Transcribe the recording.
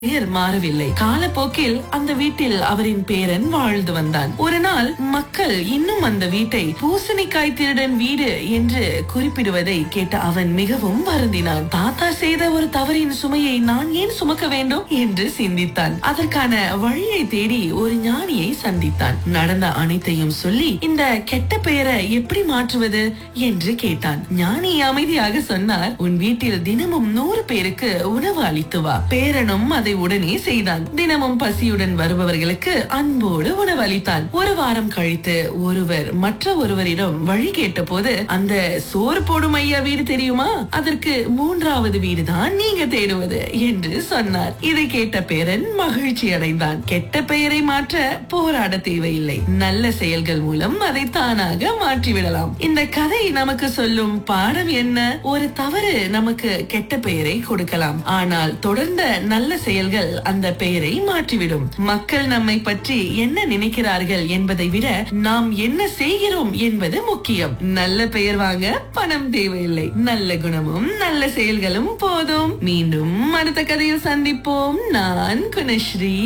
பெயர் மாறவில்லை காலப்போக்கில் அந்த வீட்டில் அவரின் பேரன் வாழ்ந்து வந்தான் ஒரு நாள் மக்கள் இன்னும் அந்த வீட்டை பூசணிக்காய் திருடன் வீடு என்று குறிப்பிடுவதை கேட்ட அவன் மிகவும் வருந்தினான் தாத்தா செய்த ஒரு தவறின் சுமையை நான் ஏன் சுமக்க வேண்டும் என்று சிந்தித்தான் அதற்கான வழியை தேடி ஒரு ஞானியை சந்தித்தான் நடந்த அனைத்தையும் சொல்லி இந்த கெட்ட பெயரை எப்படி மாற்றுவது என்று கேட்டான் ஞானி அமைதியாக சொன்னார் உன் வீட்டில் தினமும் நூறு பேருக்கு உணவு அளித்து வா பேரனும் அதை உடனே செய்தான் தினமும் பசியுடன் வருபவர்களுக்கு அன்போடு உணவு அளித்தான் ஒரு வாரம் கழித்து ஒருவர் மற்ற ஒருவரிடம் வழி கேட்டபோது அந்த சோறு போடும் ஐயா வீடு தெரியுமா அதற்கு மூன்றாவது வீடுதான் நீங்க தேடுவது என்று சொன்னார் இதை கேட்ட பேரன் மகிழ்ச்சி அடைந்தான் கெட்ட பெயரை மாற்ற போராட தேவையில்லை நல்ல செயல்கள் மூலம் அதை தானாக மாற்றிவிடலாம் இந்த கதை நமக்கு சொல்லும் பாடம் என்ன ஒரு தவறு நமக்கு கெட்ட பெயரை கொடுக்கலாம் ஆனால் தொடர்ந்த நல்ல செயல்கள் அந்த பெயரை மாற்றிவிடும் மக்கள் நம்மை பற்றி என்ன நினைக்கிறார்கள் என்பதை விட நாம் என்ன செய்கிறோம் என்பது முக்கியம் நல்ல பெயர் வாங்க பணம் தேவையில்லை நல்ல குணமும் நல்ல செயல்களும் போதும் மீண்டும் அடுத்த கதையில் சந்திப்போம் நான் குணஸ்ரீ